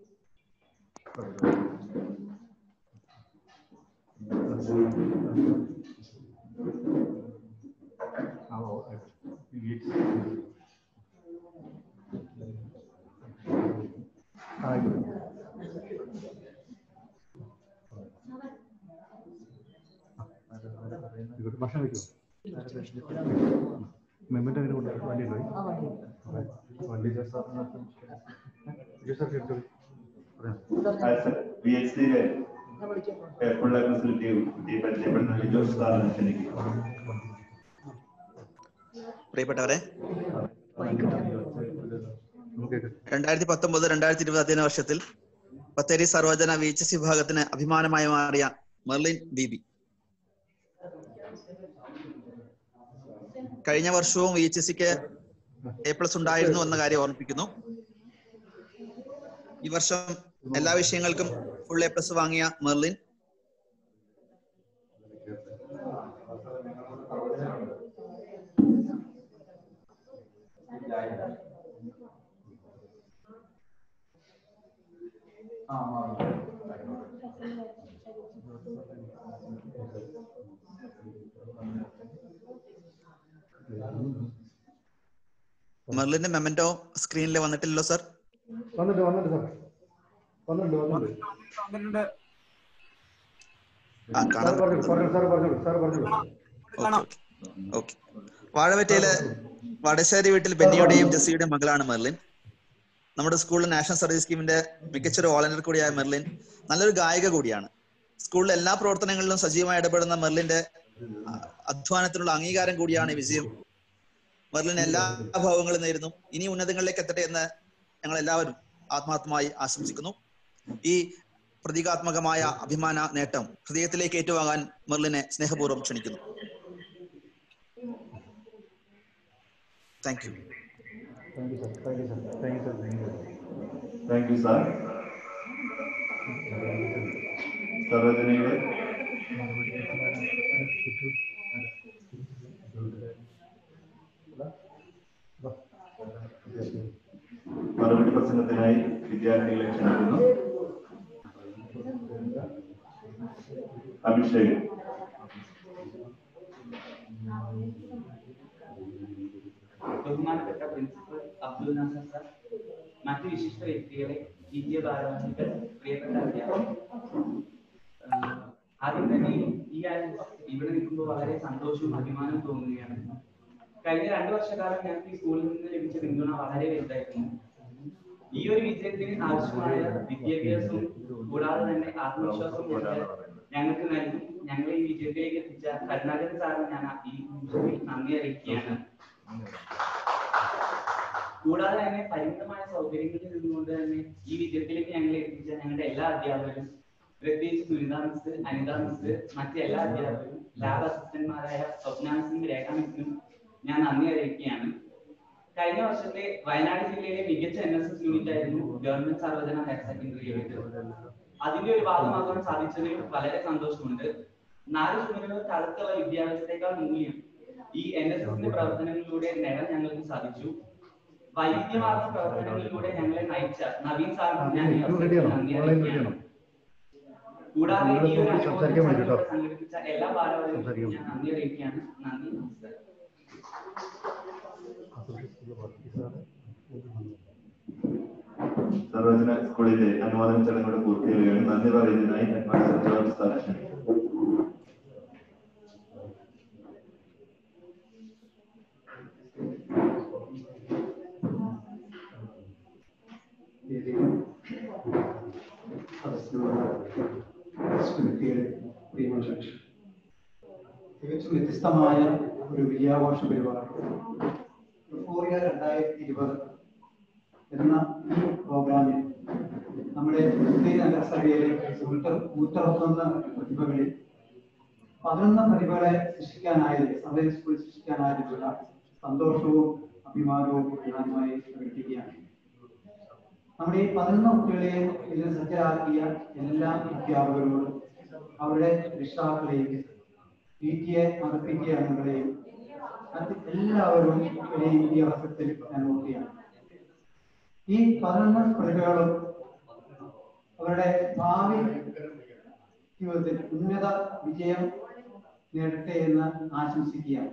ഭക്ഷണം കഴിക്കുമോ മെമ്മന്റ് അങ്ങനെ കൊണ്ടു വണ്ടി ഉണ്ടോ വണ്ടി sir എടുത്തോളൂ പറയാം P H സിയിലെ full facility കുട്ടിയെ പരിചയപ്പെടുന്ന ലിജോ സാറിനെ ക്ഷണിക്കുന്നു പ്രിയപ്പെട്ടവരെ നമുക്ക് രണ്ടായിരത്തി പത്തൊമ്പത് രണ്ടായിരത്തി ഇരുപത് അധ്യയന വർഷത്തിൽ Bathery Sarvajana V H S വിഭാഗത്തിന് അഭിമാനമായി മാറിയ മെർലിൻ ബീബി കഴിഞ്ഞ വർഷവും വി എച്ച് എസ് സിക്ക് എ പ്ലസ് ഉണ്ടായിരുന്നു എന്ന കാര്യം ഓർമ്മിപ്പിക്കുന്നു ഈ വർഷം എല്ലാ വിഷയങ്ങൾക്കും ഫുൾ എ പ്ലസ് വാങ്ങിയ മെർലിൻ മെർലിന്റെ മെമന്റോ സ്ക്രീനിൽ വന്നിട്ടില്ലല്ലോ സർ വന്നിട്ട് വന്നിട്ട് സാർ വന്നിട്ടുണ്ട് വന്നിട്ടുണ്ട് ആ സാർ കാണാൻ പറഞ്ഞു പറഞ്ഞു സാർ പറഞ്ഞോളൂ സാർ പറഞ്ഞോളൂ ഓക്കെ വാഴവറ്റയില് വടശ്ശേരി വീട്ടിൽ ബെന്നിയുടെയും ജെസ്സിയുടെയും മകളാണ് മെർലിൻ നമ്മുടെ സ്കൂളിൽ നാഷണൽ സർവീസ് സ്കീമിന്റെ മികച്ചൊരു വോളണ്ടിയർ കൂടിയായ മെർലിൻ നല്ലൊരു ഗായിക കൂടിയാണ് സ്കൂളിലെ എല്ലാ പ്രവർത്തനങ്ങളിലും സജീവമായി ഇടപെടുന്ന മെർലിന്റെ ആ, അധ്വാനത്തിനുള്ള അംഗീകാരം കൂടിയാണ് ഈ വിജയം മെർലിൻ എല്ലാ ഭാവങ്ങളും നേരുന്നു ഇനി ഉന്നതങ്ങളിലേക്ക് എത്തട്ടെ എന്ന് ഞങ്ങൾ എല്ലാവരും ആത്മാർത്ഥമായി ആശംസിക്കുന്നു ഈ പ്രതീകാത്മകമായ അഭിമാന നേട്ടം ഹൃദയത്തിലേക്ക് ഏറ്റുവാങ്ങാൻ മെർലിനെ സ്നേഹപൂർവ്വം ക്ഷണിക്കുന്നു thank you thank you sir thank you sir thank you sir thank you thank you sir സർവജനയുടെ മറുപടി പ്രസംഗത്തിനായി വിദ്യാർത്ഥികളെ ക്ഷണിക്കുന്നു അഭിഷേക് ബഹുമാനപ്പെട്ട പ്രിൻസിപ്പൽ അബ്ദുൽ നാസർ സർ മറ്റു വിശിഷ്ട വ്യക്തികളെ പി ടി എ ഭാരവാഹികൾ പ്രിയപ്പെട്ട അധ്യാപകർ ആഹ് ആദ്യം തന്നെ ഈ ആഴ്ച ഇവിടെ നിൽക്കുമ്പോൾ വളരെ സന്തോഷവും അഭിമാനവും തോന്നുകയാണ് കഴിഞ്ഞ രണ്ടു വർഷക്കാലം ഞങ്ങൾക്ക് ഈ സ്കൂളിൽ നിന്ന് ലഭിച്ച പിന്തുണ വളരെ വലുതായിരുന്നു ഈ ഒരു വിജയത്തിന് ആവശ്യമായ വിദ്യാഭ്യാസവും കൂടാതെ തന്നെ ആത്മവിശ്വാസവും ഒക്കെ ഞങ്ങൾക്ക് നൽകി ഞങ്ങളെ ഈ വിജയത്തിലേക്ക് എത്തിച്ച കരുണാകരൻ സാറിന് ഞാൻ ഈ നിമിഷത്തിൽ നന്ദി അറിയിക്കുകയാണ് കൂടാതെ തന്നെ പരിമിതമായ സൗകര്യങ്ങളിൽ നിന്നുകൊണ്ട് തന്നെ ഈ വിജയത്തിലേക്ക് ഞങ്ങളെ എത്തിച്ച ഞങ്ങളുടെ എല്ലാ അധ്യാപകരും പ്രത്യേകിച്ച് സുനിത മിസ് അനിത മിസ് മറ്റെല്ലാ അധ്യാപകരും ലാബ് അസിസ്റ്റന്റ്മാരായ സ്വപ്ന മിസ്സിനും രേഖ മിസ്സിനും ഞാൻ നന്ദി അറിയിക്കുകയാണ് കഴിഞ്ഞ വർഷത്തെ വയനാട് ജില്ലയിലെ മികച്ച എൻ എസ് എസ് യൂണിറ്റ് ആയിരുന്നു government Sarvajana higher secondary unit അതിന്റെ ഒരു ഭാഗമാകാൻ സാധിച്ചതിൽ വളരെ സന്തോഷമുണ്ട് നാല് ചുമരുകൾക്ക് അടുത്തുള്ള വിദ്യാഭ്യാസത്തെക്കാൾ മൂല്യം ഈ എൻ എസ് എസിന്റെ പ്രവർത്തനങ്ങളിലൂടെ നേടാൻ ഞങ്ങൾക്ക് സാധിച്ചു വൈവിധ്യമാർന്ന പ്രവർത്തനങ്ങളിലൂടെ ഞങ്ങളെ നയിച്ച നവീൻ സാറിനും ഞാൻ ഈ അവസരത്തിൽ നന്ദി അറിയിക്കുകയാണ് കൂടാതെ ഈ ഒരു അനുഭവത്തിൽ സംഘടിപ്പിച്ച എല്ലാ ഭാരവാഹികൾക്കും ഞാൻ നന്ദി അറിയിക്കുകയാണ് നന്ദി നമസ്കാരം സർവജന സ്കൂളിലെ അനുവാദന ചടങ്ങുകൾ പൂർത്തിയാവുകയാണ് നന്ദി പറയുന്നതിനായി ഹെഡ്മാസ്റ്റർ ജോർജ് സാർ ക്ഷണിക്കുന്നു തികച്ചും വ്യത്യസ്തമായ ഒരു വിജയാഘോഷ പരിപാടി യൂഫോറിയ രണ്ടായിരത്തി ഇരുപത് എന്ന ഈ പ്രോഗ്രാമിൽ നമ്മുടെ ക്രിസ്ത്യൻ നഗരസഭയിലെ നൂറ്ററുപത്തൊന്ന് പ്രതിഭകളിൽ പതിനൊന്ന് പ്രതിഭകളെ സൃഷ്ടിക്കാനായതിൽ സഭയിൽ സ്കൂൾ സൃഷ്ടിക്കാനായതിലുള്ള സന്തോഷവും അഭിമാനവും പ്രധാനമായി പ്രകടിപ്പിക്കുകയാണ് നമ്മുടെ ഈ പതിനൊന്ന് കുട്ടികളെയും ഇതിന് സജ്ജരാക്കിയ എല്ലാ അധ്യാപകരോടും അവരുടെ രക്ഷിതാക്കളെയും പി ടി എ മത പി ടി എ അംഗങ്ങളെയും മറ്റ് എല്ലാവരും ഇവരെയും ഈ അവസരത്തിൽ ഞാൻ ഓർക്കുകയാണ് ഈ പതിനൊന്ന് പ്രതിഭകളും അവരുടെ ഭാവി ജീവിതത്തിൽ ഉന്നത വിജയം നേടട്ടെ എന്ന് ആശംസിക്കുകയാണ്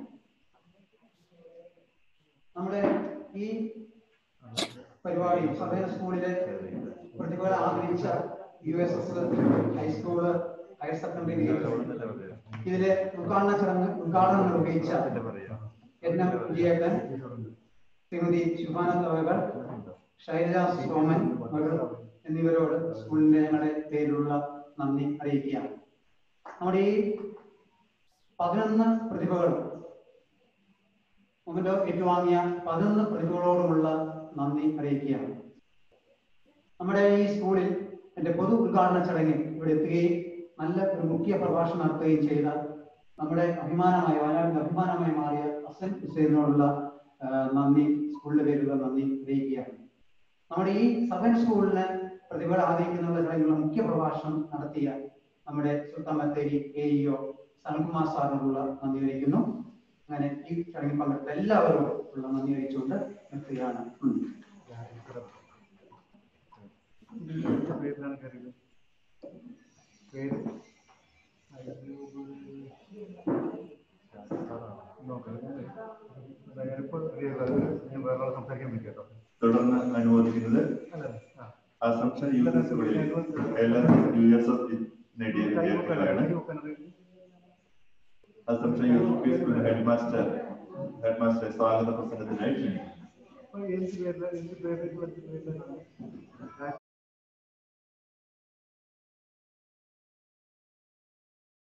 നമ്മുടെ ഈ പരിപാടി സഭയ സ്കൂളിലെ പ്രതിഭകളെ ആദരിച്ച U S S high school higher secondary ഇതിലെ ഉദ്ഘാടന ചടങ്ങ് ഉദ്ഘാടനം നിർവഹിച്ച എൻ എം വിജയേട്ടൻ ശ്രീമതി ശുഭാനന്ദ മകൾ ശൈലജ സോമൻ മകൾ എന്നിവരോട് സ്കൂളിന്റെ ഞങ്ങളുടെ പേരിലുള്ള നന്ദി അറിയിക്കുകയാണ് നമ്മുടെ ഈ പതിനൊന്ന് പ്രതിഭകളും മൊമെന്റോ ഏറ്റുവാങ്ങിയ പതിനൊന്ന് പ്രതിഭകളോടുമുള്ള നന്ദി അറിയിക്കുകയാണ് നമ്മുടെ ഈ സ്കൂളിൽ എന്റെ പൊതു ഉദ്ഘാടന ചടങ്ങിൽ ഇവിടെ എത്തുകയും നല്ല ഒരു മുഖ്യ പ്രഭാഷണം നടത്തുകയും ചെയ്ത നമ്മുടെ അഭിമാനമായി വയനാടിന്റെ അഭിമാനമായി മാറിയ അസൻ ഹുസൈനോടുള്ള ആ, നന്ദി സ്കൂളിന്റെ പേരിലുള്ള നന്ദി അറിയിക്കുകയാണ് നമ്മുടെ ഈ സബൻ സ്കൂളിന് പ്രതിഭകൾ ആദരിക്കുന്നുള്ള ചടങ്ങിലുള്ള മുഖ്യ പ്രഭാഷണം നടത്തിയ നമ്മുടെ സുൽത്താൻ ബത്തേരി എ ഇഒ സനൽകുമാർ സാറിനോടുള്ള നന്ദി അറിയിക്കുന്നു അങ്ങനെ ഈ ചടങ്ങിൽ പങ്കെടുത്ത എല്ലാവരോടും ഉള്ള നന്ദി അറിയിച്ചുകൊണ്ട് നിർത്തുകയാണ് ഉം. പേര് ഞാനിപ്പോൾ വേറെ സംസാരിക്കാൻ പറ്റും കേട്ടോ തുടർന്ന് അനുമോദിക്കുന്നത് അസംഷൻ യു എസ് സ്കൂളിൽ എല്ലാ യു എസ് എസ് നേടിയ വിദ്യാർത്ഥികളാണ് Assumption U P school head master head master സ്വാഗത പ്രസംഗത്തിനായി ക്ഷണിക്കുന്നു എനിക്ക് പേര് എനിക്ക് പേര്